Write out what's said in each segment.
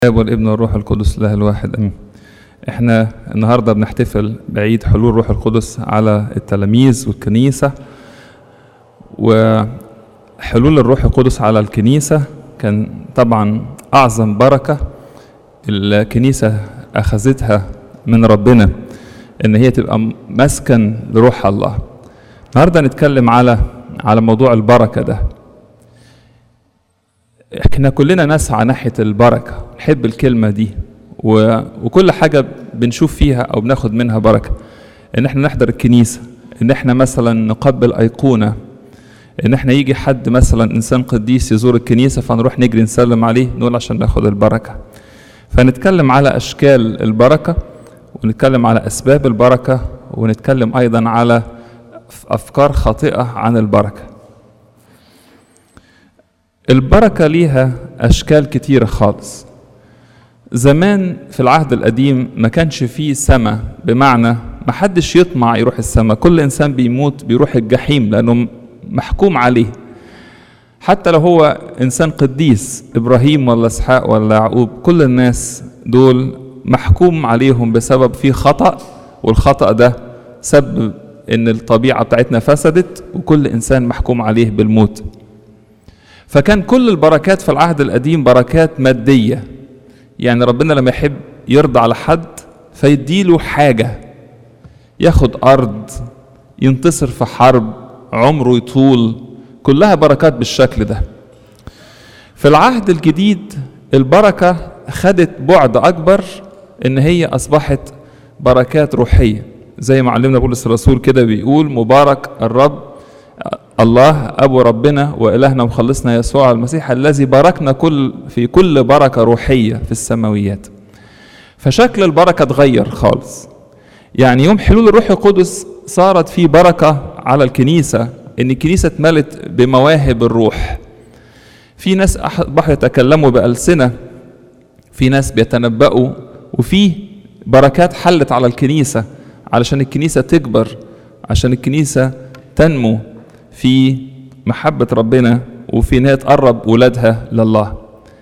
الاب والابن والروح القدس الله الواحد امين احنا النهارده بنحتفل بعيد حلول روح القدس على التلاميذ والكنيسه وحلول الروح القدس على الكنيسه كان طبعا اعظم بركه الكنيسه اخذتها من ربنا ان هي تبقى مسكن لروح الله النهارده نتكلم على على موضوع البركه ده احنا كلنا نسعى ناحيه البركه نحب الكلمه دي و... وكل حاجه بنشوف فيها او بناخد منها بركه ان احنا نحضر الكنيسه ان احنا مثلا نقبل ايقونه ان احنا يجي حد مثلا انسان قديس يزور الكنيسه فنروح نجري نسلم عليه نقول عشان ناخد البركه فنتكلم على اشكال البركه ونتكلم على اسباب البركه ونتكلم ايضا على افكار خاطئه عن البركه البركة ليها أشكال كتيرة خالص زمان في العهد القديم ما كانش فيه سماء بمعنى ما حدش يطمع يروح السماء كل إنسان بيموت بيروح الجحيم لأنه محكوم عليه حتى لو هو إنسان قديس إبراهيم ولا إسحاق ولا يعقوب كل الناس دول محكوم عليهم بسبب في خطأ والخطأ ده سبب إن الطبيعة بتاعتنا فسدت وكل إنسان محكوم عليه بالموت فكان كل البركات في العهد القديم بركات مادية يعني ربنا لما يحب يرضى على حد فيديله حاجة ياخد أرض ينتصر في حرب عمره يطول كلها بركات بالشكل ده في العهد الجديد البركة خدت بعد أكبر إن هي أصبحت بركات روحية زي ما علمنا بولس الرسول كده بيقول مبارك الرب الله ابو ربنا والهنا ومخلصنا يسوع المسيح الذي باركنا كل في كل بركه روحيه في السماويات فشكل البركه اتغير خالص يعني يوم حلول الروح القدس صارت في بركه على الكنيسه ان الكنيسه اتملت بمواهب الروح في ناس اصبحوا يتكلموا بالسنه في ناس بيتنبأوا وفي بركات حلت على الكنيسه علشان الكنيسه تكبر عشان الكنيسه تنمو في محبة ربنا وفي انها تقرب ولادها لله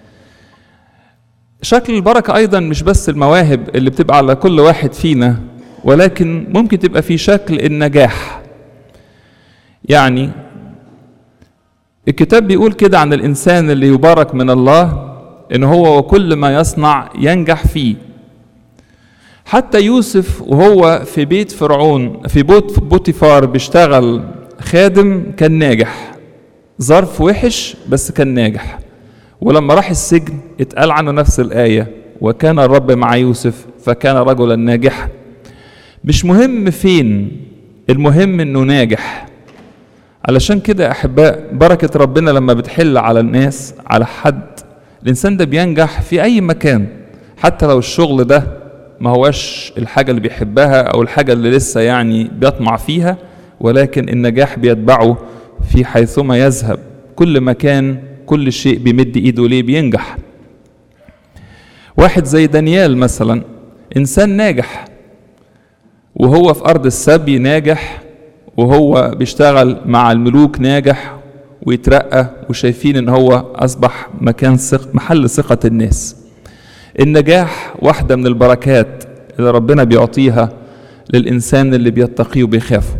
شكل البركة أيضا مش بس المواهب اللي بتبقى على كل واحد فينا ولكن ممكن تبقى في شكل النجاح يعني الكتاب بيقول كده عن الإنسان اللي يبارك من الله إن هو وكل ما يصنع ينجح فيه حتى يوسف وهو في بيت فرعون في بوت بوتيفار بيشتغل خادم كان ناجح ظرف وحش بس كان ناجح ولما راح السجن اتقال عنه نفس الآية وكان الرب مع يوسف فكان رجلا ناجحا مش مهم فين المهم انه ناجح علشان كده يا احباء بركة ربنا لما بتحل على الناس على حد الانسان ده بينجح في اي مكان حتى لو الشغل ده ما هوش الحاجة اللي بيحبها او الحاجة اللي لسه يعني بيطمع فيها ولكن النجاح بيتبعه في حيثما يذهب كل مكان كل شيء بيمد ايده ليه بينجح واحد زي دانيال مثلا انسان ناجح وهو في ارض السبي ناجح وهو بيشتغل مع الملوك ناجح ويترقى وشايفين ان هو اصبح مكان ثق محل ثقة الناس النجاح واحدة من البركات اللي ربنا بيعطيها للإنسان اللي بيتقيه وبيخافه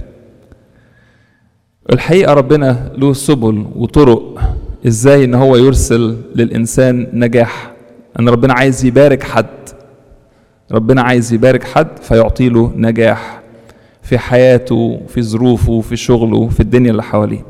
الحقيقة ربنا له سبل وطرق ازاي ان هو يرسل للإنسان نجاح ان ربنا عايز يبارك حد ربنا عايز يبارك حد فيعطي له نجاح في حياته في ظروفه في شغله في الدنيا اللي حواليه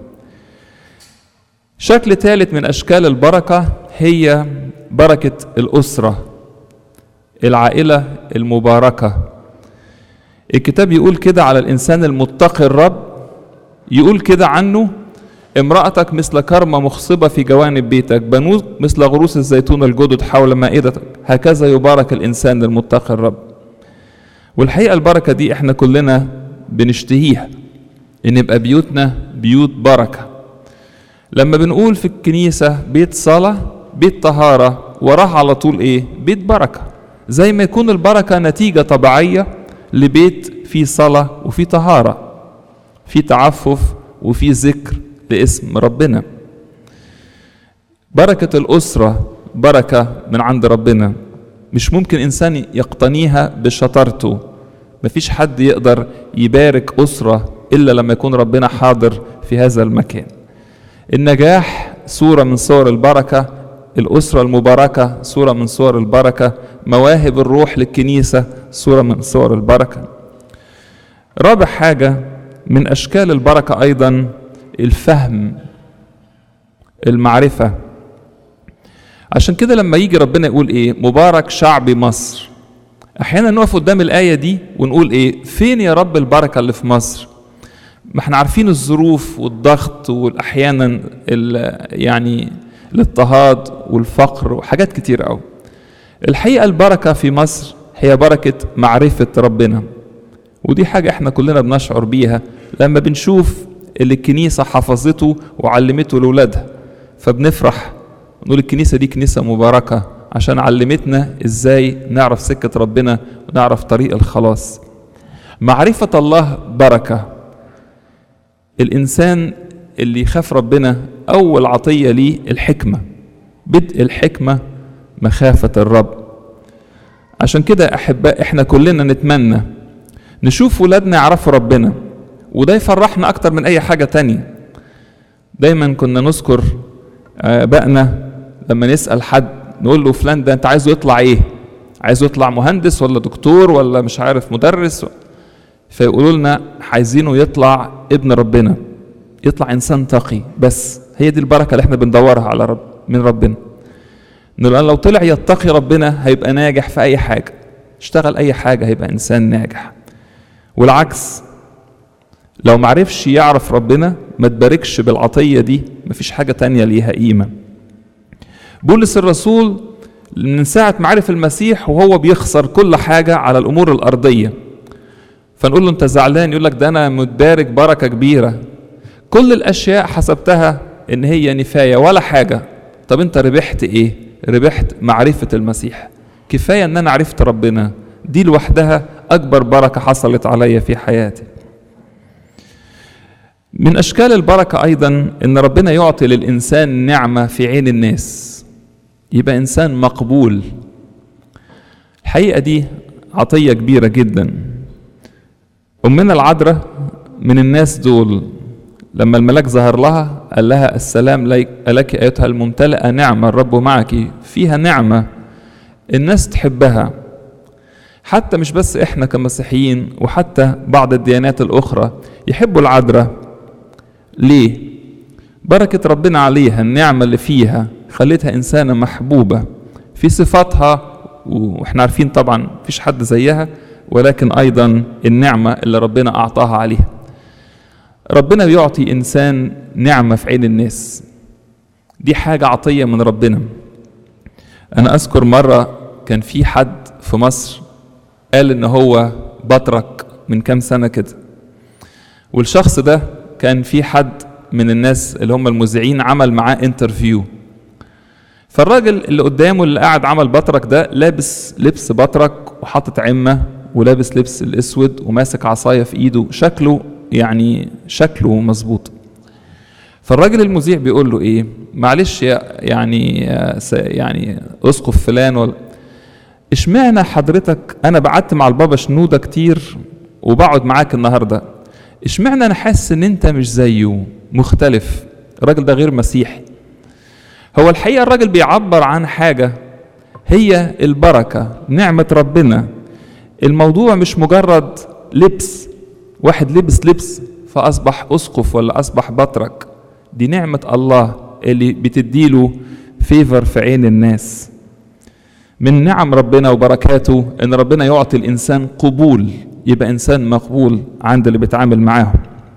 شكل ثالث من أشكال البركة هي بركة الأسرة العائلة المباركة الكتاب يقول كده على الإنسان المتقي الرب يقول كده عنه امرأتك مثل كرمة مخصبة في جوانب بيتك بنوك مثل غروس الزيتون الجدد حول مائدتك هكذا يبارك الإنسان المتقي الرب والحقيقة البركة دي احنا كلنا بنشتهيها ان يبقى بيوتنا بيوت بركة لما بنقول في الكنيسة بيت صلاة بيت طهارة وراه على طول ايه بيت بركة زي ما يكون البركة نتيجة طبيعية لبيت فيه صلاة وفيه طهارة في تعفف وفي ذكر لاسم ربنا بركة الأسرة بركة من عند ربنا مش ممكن إنسان يقتنيها بشطارته مفيش حد يقدر يبارك أسرة إلا لما يكون ربنا حاضر في هذا المكان النجاح صورة من صور البركة الأسرة المباركة صورة من صور البركة مواهب الروح للكنيسة صورة من صور البركة رابع حاجة من أشكال البركة أيضا الفهم المعرفة عشان كده لما يجي ربنا يقول إيه مبارك شعب مصر أحيانا نقف قدام الآية دي ونقول إيه فين يا رب البركة اللي في مصر ما احنا عارفين الظروف والضغط واحيانا يعني الاضطهاد والفقر وحاجات كتير قوي الحقيقه البركه في مصر هي بركه معرفه ربنا ودي حاجه احنا كلنا بنشعر بيها لما بنشوف اللي الكنيسه حفظته وعلمته لاولادها فبنفرح نقول الكنيسه دي كنيسه مباركه عشان علمتنا ازاي نعرف سكه ربنا ونعرف طريق الخلاص معرفه الله بركه الإنسان اللي يخاف ربنا أول عطية ليه الحكمة بدء الحكمة مخافة الرب عشان كده أحباء إحنا كلنا نتمنى نشوف ولادنا يعرفوا ربنا وده يفرحنا أكتر من أي حاجة تانية دايما كنا نذكر آبائنا لما نسأل حد نقول له فلان ده أنت عايزه يطلع إيه؟ عايزه يطلع مهندس ولا دكتور ولا مش عارف مدرس فيقولوا لنا عايزينه يطلع ابن ربنا يطلع انسان تقي بس هي دي البركه اللي احنا بندورها على رب من ربنا نقول لو طلع يتقي ربنا هيبقى ناجح في اي حاجه اشتغل اي حاجه هيبقى انسان ناجح والعكس لو معرفش يعرف ربنا ما تباركش بالعطيه دي مفيش حاجه تانية ليها قيمه بولس الرسول من ساعه ما عرف المسيح وهو بيخسر كل حاجه على الامور الارضيه فنقول له انت زعلان يقول لك ده انا متدارك بركه كبيره كل الاشياء حسبتها ان هي نفايه ولا حاجه طب انت ربحت ايه ربحت معرفه المسيح كفايه ان انا عرفت ربنا دي لوحدها اكبر بركه حصلت عليا في حياتي من اشكال البركه ايضا ان ربنا يعطي للانسان نعمه في عين الناس يبقى انسان مقبول الحقيقه دي عطيه كبيره جدا أمنا العذراء من الناس دول لما الملاك ظهر لها قال لها السلام لك أيتها الممتلئة نعمة الرب معك فيها نعمة الناس تحبها حتى مش بس احنا كمسيحيين وحتى بعض الديانات الأخرى يحبوا العذراء ليه؟ بركة ربنا عليها النعمة اللي فيها خلتها إنسانة محبوبة في صفاتها واحنا عارفين طبعا مفيش حد زيها ولكن ايضا النعمه اللي ربنا اعطاها عليها ربنا بيعطي انسان نعمه في عين الناس دي حاجه عطيه من ربنا انا اذكر مره كان في حد في مصر قال ان هو بطرك من كام سنه كده والشخص ده كان في حد من الناس اللي هم المذيعين عمل معاه انترفيو فالراجل اللي قدامه اللي قاعد عمل بطرك ده لابس لبس بطرك وحاطط عمه ولابس لبس الاسود وماسك عصايه في ايده شكله يعني شكله مظبوط فالراجل المذيع بيقول له ايه معلش يا يعني يا يعني اسقف فلان ولا اشمعنى حضرتك انا بعدت مع البابا شنوده كتير وبقعد معاك النهارده اشمعنى انا حاسس ان انت مش زيه مختلف الراجل ده غير مسيحي هو الحقيقه الراجل بيعبر عن حاجه هي البركه نعمه ربنا الموضوع مش مجرد لبس واحد لبس لبس فأصبح أسقف ولا أصبح بطرك دي نعمة الله اللي بتديله فيفر في عين الناس من نعم ربنا وبركاته ان ربنا يعطي الانسان قبول يبقى انسان مقبول عند اللي بيتعامل معاهم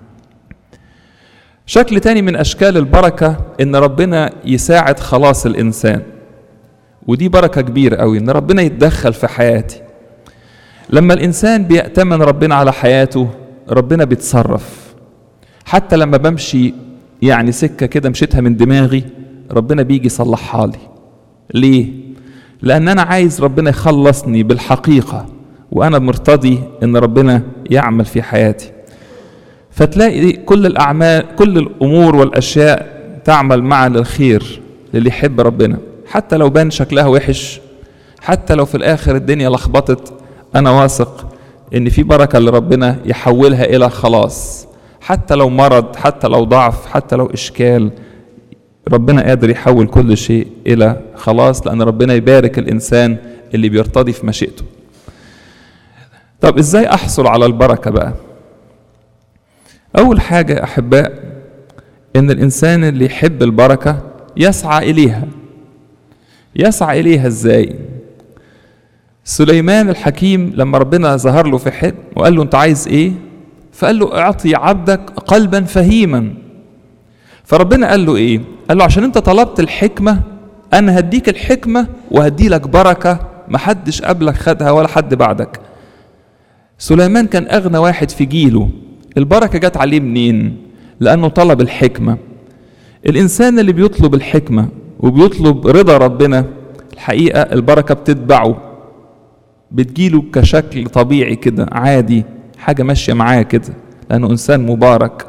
شكل تاني من اشكال البركه ان ربنا يساعد خلاص الانسان ودي بركه كبيره قوي ان ربنا يتدخل في حياتي لما الانسان بيأتمن ربنا على حياته ربنا بيتصرف حتى لما بمشي يعني سكه كده مشيتها من دماغي ربنا بيجي يصلحها لي ليه لان انا عايز ربنا يخلصني بالحقيقه وانا مرتضي ان ربنا يعمل في حياتي فتلاقي كل الاعمال كل الامور والاشياء تعمل معا للخير للي يحب ربنا حتى لو بان شكلها وحش حتى لو في الاخر الدنيا لخبطت انا واثق ان في بركه اللي ربنا يحولها الى خلاص حتى لو مرض حتى لو ضعف حتى لو اشكال ربنا قادر يحول كل شيء الى خلاص لان ربنا يبارك الانسان اللي بيرتضي في مشيئته طب ازاي احصل على البركه بقى اول حاجه احباء ان الانسان اللي يحب البركه يسعى اليها يسعى اليها ازاي سليمان الحكيم لما ربنا ظهر له في حلم وقال له انت عايز ايه فقال له اعطي عبدك قلبا فهيما فربنا قال له ايه قال له عشان انت طلبت الحكمه انا هديك الحكمه وهدي لك بركه محدش قبلك خدها ولا حد بعدك سليمان كان اغنى واحد في جيله البركه جت عليه منين لانه طلب الحكمه الانسان اللي بيطلب الحكمه وبيطلب رضا ربنا الحقيقه البركه بتتبعه بتجيله كشكل طبيعي كده عادي حاجه ماشيه معاه كده لانه انسان مبارك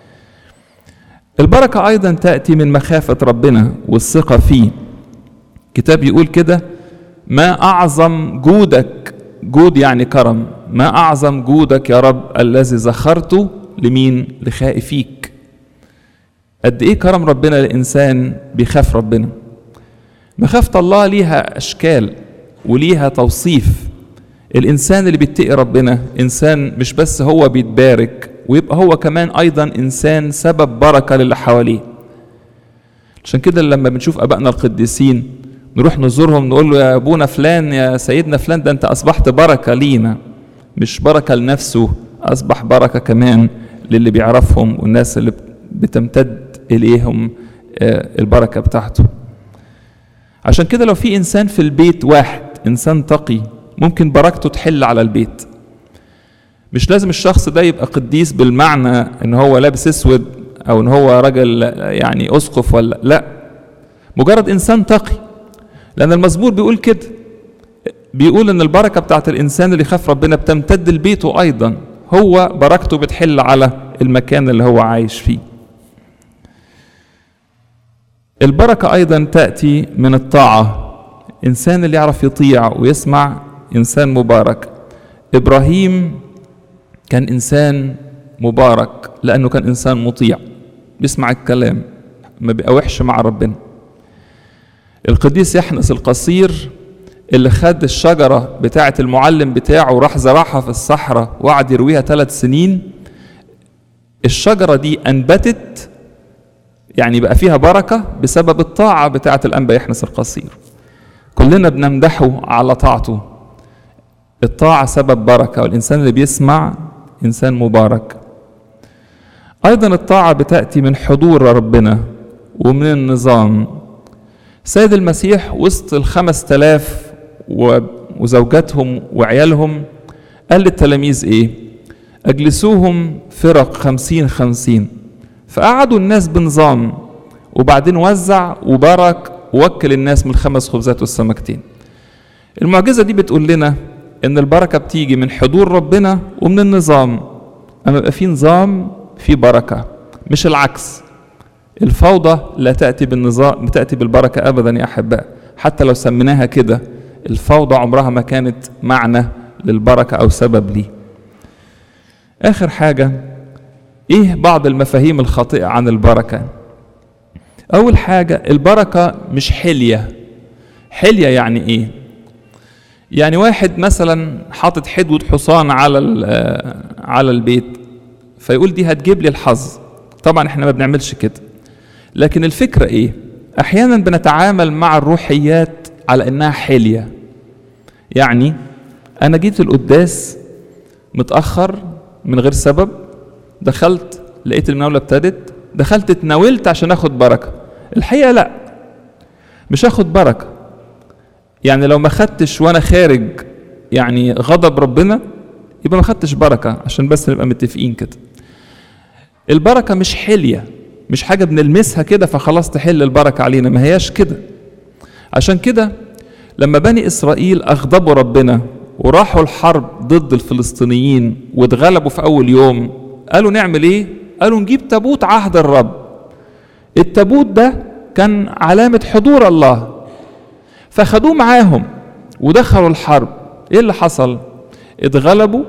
البركه ايضا تاتي من مخافه ربنا والثقه فيه كتاب يقول كده ما اعظم جودك جود يعني كرم ما اعظم جودك يا رب الذي ذخرته لمين لخائفيك قد ايه كرم ربنا للانسان بيخاف ربنا مخافه الله ليها اشكال وليها توصيف الانسان اللي بيتقي ربنا انسان مش بس هو بيتبارك ويبقى هو كمان ايضا انسان سبب بركه للي حواليه عشان كده لما بنشوف ابائنا القديسين نروح نزورهم نقول له يا ابونا فلان يا سيدنا فلان ده انت اصبحت بركه لينا مش بركه لنفسه اصبح بركه كمان للي بيعرفهم والناس اللي بتمتد اليهم البركه بتاعته عشان كده لو في انسان في البيت واحد انسان تقي ممكن بركته تحل على البيت مش لازم الشخص ده يبقى قديس بالمعنى ان هو لابس اسود او ان هو راجل يعني اسقف ولا لا مجرد انسان تقي لان المزمور بيقول كده بيقول ان البركه بتاعت الانسان اللي يخاف ربنا بتمتد لبيته ايضا هو بركته بتحل على المكان اللي هو عايش فيه البركه ايضا تاتي من الطاعه انسان اللي يعرف يطيع ويسمع انسان مبارك ابراهيم كان انسان مبارك لانه كان انسان مطيع بيسمع الكلام ما بيقاوحش مع ربنا القديس يحنس القصير اللي خد الشجرة بتاعة المعلم بتاعه وراح زرعها في الصحراء وقعد يرويها ثلاث سنين الشجرة دي أنبتت يعني بقى فيها بركة بسبب الطاعة بتاعة الأنبا يحنس القصير كلنا بنمدحه على طاعته الطاعة سبب بركة والإنسان اللي بيسمع إنسان مبارك أيضا الطاعة بتأتي من حضور ربنا ومن النظام سيد المسيح وسط الخمس تلاف وزوجاتهم وعيالهم قال للتلاميذ ايه اجلسوهم فرق خمسين خمسين فقعدوا الناس بنظام وبعدين وزع وبارك ووكل الناس من الخمس خبزات والسمكتين المعجزة دي بتقول لنا ان البركة بتيجي من حضور ربنا ومن النظام اما يبقى في نظام في بركة مش العكس الفوضى لا تأتي بالنظام تأتي بالبركة أبدا يا أحباء حتى لو سميناها كده الفوضى عمرها ما كانت معنى للبركة أو سبب ليه آخر حاجة إيه بعض المفاهيم الخاطئة عن البركة أول حاجة البركة مش حلية حلية يعني إيه يعني واحد مثلا حاطط حدوة حصان على على البيت فيقول دي هتجيب لي الحظ طبعا احنا ما بنعملش كده لكن الفكرة ايه احيانا بنتعامل مع الروحيات على انها حلية يعني انا جيت القداس متأخر من غير سبب دخلت لقيت المناولة ابتدت دخلت اتناولت عشان اخد بركة الحقيقة لا مش اخد بركة يعني لو ما خدتش وانا خارج يعني غضب ربنا يبقى ما خدتش بركة عشان بس نبقى متفقين كده البركة مش حلية مش حاجة بنلمسها كده فخلاص تحل البركة علينا ما هياش كده عشان كده لما بني إسرائيل أغضبوا ربنا وراحوا الحرب ضد الفلسطينيين واتغلبوا في أول يوم قالوا نعمل إيه؟ قالوا نجيب تابوت عهد الرب التابوت ده كان علامة حضور الله فخدوه معاهم ودخلوا الحرب ايه اللي حصل اتغلبوا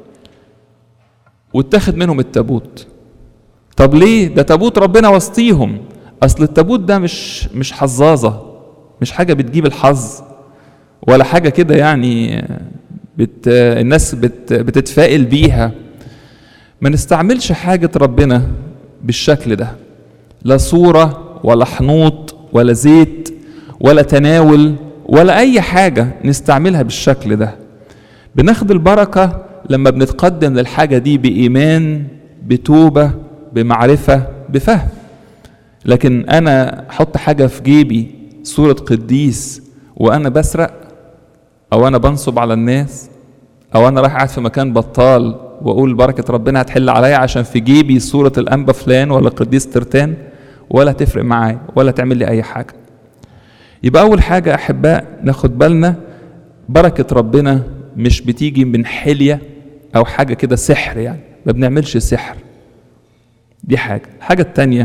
واتخذ منهم التابوت طب ليه ده تابوت ربنا وسطيهم اصل التابوت ده مش مش حظاظه مش حاجه بتجيب الحظ ولا حاجه كده يعني بت الناس بت بتتفائل بيها ما نستعملش حاجه ربنا بالشكل ده لا صوره ولا حنوط ولا زيت ولا تناول ولا اي حاجه نستعملها بالشكل ده بناخد البركه لما بنتقدم للحاجه دي بايمان بتوبه بمعرفه بفهم لكن انا احط حاجه في جيبي صوره قديس وانا بسرق او انا بنصب على الناس او انا رايح قاعد في مكان بطال واقول بركه ربنا هتحل عليا عشان في جيبي صوره الانبا فلان ولا القديس ترتان ولا تفرق معايا ولا تعمل لي اي حاجه يبقى اول حاجه احباء ناخد بالنا بركه ربنا مش بتيجي من حليه او حاجه كده سحر يعني ما بنعملش سحر دي حاجه الحاجه التانيه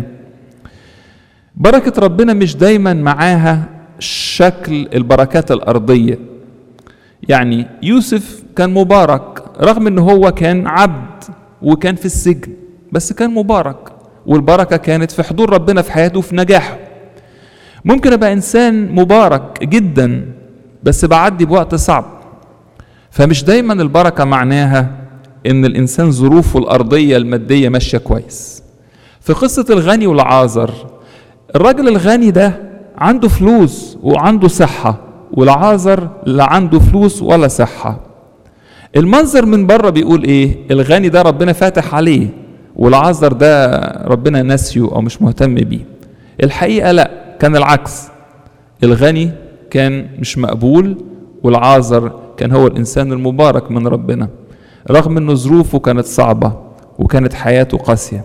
بركه ربنا مش دايما معاها شكل البركات الارضيه يعني يوسف كان مبارك رغم ان هو كان عبد وكان في السجن بس كان مبارك والبركه كانت في حضور ربنا في حياته وفي نجاحه ممكن ابقى انسان مبارك جدا بس بعدي بوقت صعب فمش دايما البركه معناها ان الانسان ظروفه الارضيه الماديه ماشيه كويس في قصه الغني والعازر الراجل الغني ده عنده فلوس وعنده صحه والعازر لا عنده فلوس ولا صحه المنظر من بره بيقول ايه الغني ده ربنا فاتح عليه والعازر ده ربنا ناسيه او مش مهتم بيه الحقيقه لا كان العكس الغني كان مش مقبول والعازر كان هو الانسان المبارك من ربنا رغم ان ظروفه كانت صعبه وكانت حياته قاسيه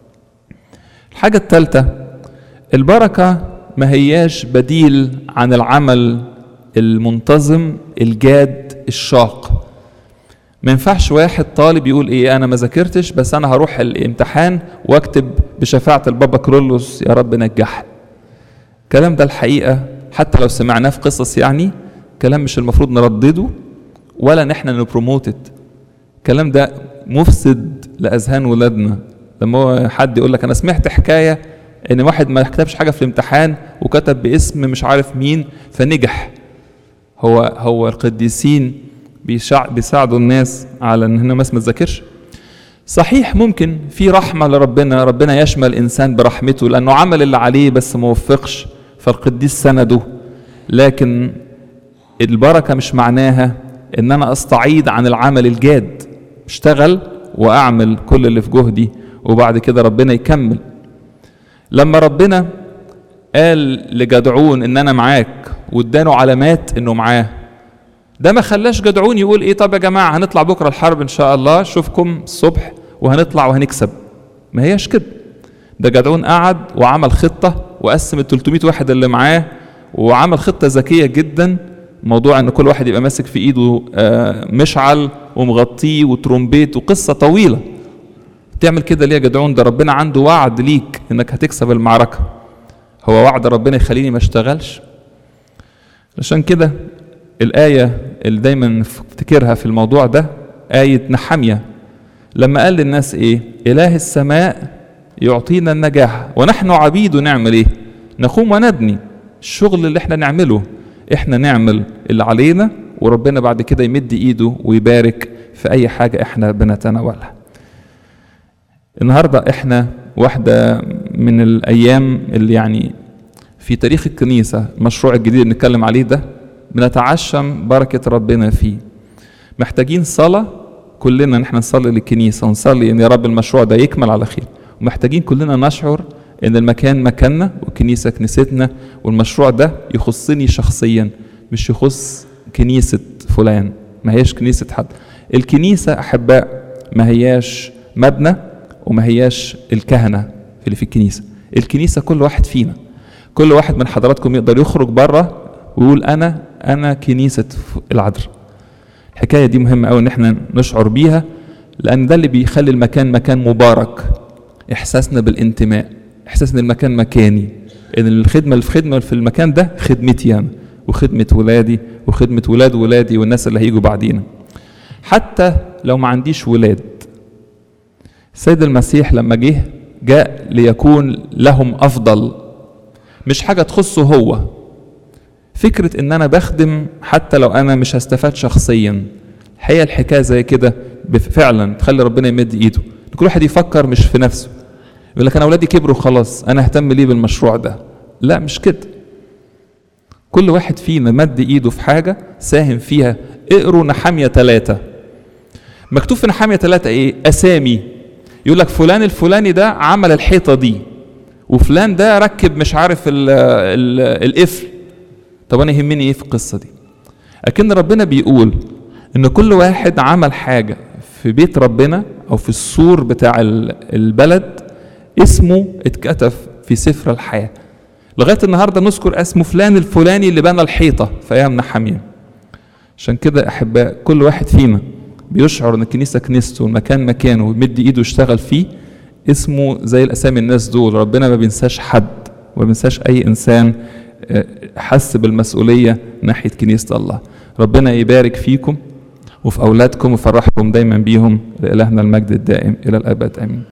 الحاجه الثالثه البركه ما هياش بديل عن العمل المنتظم الجاد الشاق ما ينفعش واحد طالب يقول ايه انا ما ذاكرتش بس انا هروح الامتحان واكتب بشفاعه البابا كرولوس يا رب نجحني الكلام ده الحقيقه حتى لو سمعناه في قصص يعني كلام مش المفروض نردده ولا ان احنا نبروموتد الكلام ده مفسد لاذهان ولادنا لما هو حد يقول لك انا سمعت حكايه ان واحد ما كتبش حاجه في الامتحان وكتب باسم مش عارف مين فنجح هو هو القديسين بيساعدوا الناس على ان الناس ما تذاكرش صحيح ممكن في رحمه لربنا ربنا يشمل الانسان برحمته لانه عمل اللي عليه بس ما وفقش فالقديس سنده لكن البركه مش معناها ان انا استعيد عن العمل الجاد اشتغل واعمل كل اللي في جهدي وبعد كده ربنا يكمل لما ربنا قال لجدعون ان انا معاك واداله علامات انه معاه ده ما خلاش جدعون يقول ايه طب يا جماعه هنطلع بكره الحرب ان شاء الله اشوفكم الصبح وهنطلع وهنكسب ما هياش كده ده جدعون قعد وعمل خطه وقسم ال 300 واحد اللي معاه وعمل خطه ذكيه جدا موضوع ان كل واحد يبقى ماسك في ايده مشعل ومغطيه وترومبيت وقصه طويله تعمل كده ليه يا جدعون ده ربنا عنده وعد ليك انك هتكسب المعركه هو وعد ربنا يخليني ما اشتغلش عشان كده الآية اللي دايما نفتكرها في الموضوع ده آية نحمية لما قال للناس إيه إله السماء يعطينا النجاح ونحن عبيد نعمل إيه نقوم وندني الشغل اللي احنا نعمله احنا نعمل اللي علينا وربنا بعد كده يمد ايده ويبارك في اي حاجة احنا بنتناولها النهاردة احنا واحدة من الايام اللي يعني في تاريخ الكنيسة المشروع الجديد اللي بنتكلم عليه ده بنتعشم بركة ربنا فيه محتاجين صلاة كلنا نحن نصلي للكنيسة ونصلي ان يا رب المشروع ده يكمل على خير ومحتاجين كلنا نشعر ان المكان مكاننا والكنيسة كنيستنا والمشروع ده يخصني شخصيا مش يخص كنيسة فلان ما هياش كنيسة حد الكنيسة أحباء ما هياش مبنى وما هياش الكهنة اللي في الكنيسة الكنيسة كل واحد فينا كل واحد من حضراتكم يقدر يخرج بره ويقول انا انا كنيسه العذراء الحكايه دي مهمه قوي ان احنا نشعر بيها لان ده اللي بيخلي المكان مكان مبارك احساسنا بالانتماء احساس ان المكان مكاني ان الخدمه اللي في خدمه في المكان ده خدمتي انا وخدمة ولادي وخدمة ولاد ولادي والناس اللي هيجوا بعدينا حتى لو ما عنديش ولاد السيد المسيح لما جه جاء ليكون لهم افضل مش حاجه تخصه هو فكره ان انا بخدم حتى لو انا مش هستفاد شخصيا الحقيقه الحكايه زي كده فعلا تخلي ربنا يمد ايده كل واحد يفكر مش في نفسه يقول لك انا اولادي كبروا خلاص انا اهتم ليه بالمشروع ده لا مش كده كل واحد فينا مد ايده في حاجه ساهم فيها اقروا نحاميه ثلاثه مكتوب في نحاميه ثلاثه ايه اسامي يقول لك فلان الفلاني ده عمل الحيطه دي وفلان ده ركب مش عارف ال ال القفل طب انا يهمني ايه في القصه دي اكن ربنا بيقول ان كل واحد عمل حاجه في بيت ربنا او في السور بتاع البلد اسمه اتكتب في سفر الحياه لغايه النهارده نذكر اسمه فلان الفلاني اللي بنى الحيطه في ايام نحاميه عشان كده احباء كل واحد فينا بيشعر ان الكنيسه كنيسته والمكان مكانه ويمد ايده يشتغل فيه اسمه زي الاسامي الناس دول ربنا ما بينساش حد وما بينساش اي انسان حس بالمسؤوليه ناحيه كنيسه الله ربنا يبارك فيكم وفي اولادكم ويفرحكم دايما بيهم لالهنا المجد الدائم الى الابد امين